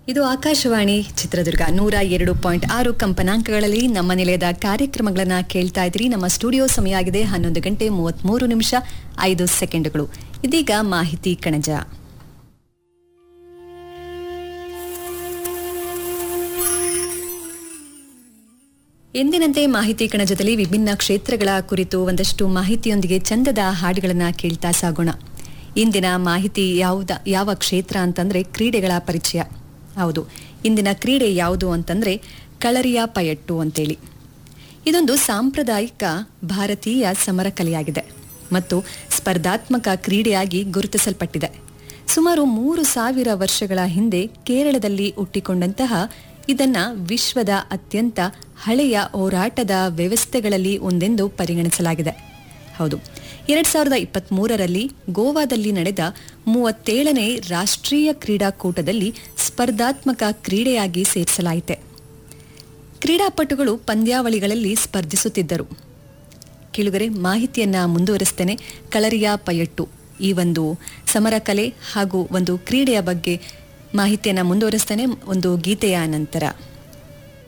ಇದು ಆಕಾಶವಾಣಿ ಚಿತ್ರದುರ್ಗ ನೂರ ಎರಡು ಪಾಯಿಂಟ್ ಆರು ಕಂಪನಾಂಕಗಳಲ್ಲಿ ನಮ್ಮ ನಿಲಯದ ಕಾರ್ಯಕ್ರಮಗಳನ್ನ ಕೇಳ್ತಾ ಇದ್ರಿ ನಮ್ಮ ಸ್ಟುಡಿಯೋ ಸಮಯ ಆಗಿದೆ ಹನ್ನೊಂದು ಗಂಟೆ ಮೂವತ್ಮೂರು ನಿಮಿಷ ಐದು ಸೆಕೆಂಡ್ಗಳು ಇದೀಗ ಮಾಹಿತಿ ಕಣಜ ಎಂದಿನಂತೆ ಮಾಹಿತಿ ಕಣಜದಲ್ಲಿ ವಿಭಿನ್ನ ಕ್ಷೇತ್ರಗಳ ಕುರಿತು ಒಂದಷ್ಟು ಮಾಹಿತಿಯೊಂದಿಗೆ ಚಂದದ ಹಾಡುಗಳನ್ನ ಕೇಳ್ತಾ ಸಾಗೋಣ ಇಂದಿನ ಮಾಹಿತಿ ಯಾವುದ ಯಾವ ಕ್ಷೇತ್ರ ಅಂತಂದ್ರೆ ಕ್ರೀಡೆಗಳ ಪರಿಚಯ ಹೌದು ಇಂದಿನ ಕ್ರೀಡೆ ಯಾವುದು ಅಂತಂದ್ರೆ ಕಳರಿಯ ಪಯಟ್ಟು ಅಂತೇಳಿ ಇದೊಂದು ಸಾಂಪ್ರದಾಯಿಕ ಭಾರತೀಯ ಸಮರ ಕಲೆಯಾಗಿದೆ ಮತ್ತು ಸ್ಪರ್ಧಾತ್ಮಕ ಕ್ರೀಡೆಯಾಗಿ ಗುರುತಿಸಲ್ಪಟ್ಟಿದೆ ಸುಮಾರು ಮೂರು ಸಾವಿರ ವರ್ಷಗಳ ಹಿಂದೆ ಕೇರಳದಲ್ಲಿ ಹುಟ್ಟಿಕೊಂಡಂತಹ ಇದನ್ನ ವಿಶ್ವದ ಅತ್ಯಂತ ಹಳೆಯ ಹೋರಾಟದ ವ್ಯವಸ್ಥೆಗಳಲ್ಲಿ ಒಂದೆಂದು ಪರಿಗಣಿಸಲಾಗಿದೆ ಹೌದು ಎರಡ್ ಸಾವಿರದ ಇಪ್ಪತ್ತ್ ಮೂರರಲ್ಲಿ ಗೋವಾದಲ್ಲಿ ನಡೆದ ಮೂವತ್ತೇಳನೇ ರಾಷ್ಟ್ರೀಯ ಕ್ರೀಡಾಕೂಟದಲ್ಲಿ ಸ್ಪರ್ಧಾತ್ಮಕ ಕ್ರೀಡೆಯಾಗಿ ಸೇರಿಸಲಾಯಿತೆ ಕ್ರೀಡಾಪಟುಗಳು ಪಂದ್ಯಾವಳಿಗಳಲ್ಲಿ ಸ್ಪರ್ಧಿಸುತ್ತಿದ್ದರು ಕಿಳುಗರೆ ಮಾಹಿತಿಯನ್ನ ಮುಂದುವರಿಸ್ತೇನೆ ಕಳರಿಯ ಪಯಟ್ಟು ಈ ಒಂದು ಸಮರ ಕಲೆ ಹಾಗೂ ಒಂದು ಕ್ರೀಡೆಯ ಬಗ್ಗೆ ಮಾಹಿತಿಯನ್ನ ಮುಂದುವರಿಸ್ತೇನೆ ಒಂದು ಗೀತೆಯ ನಂತರ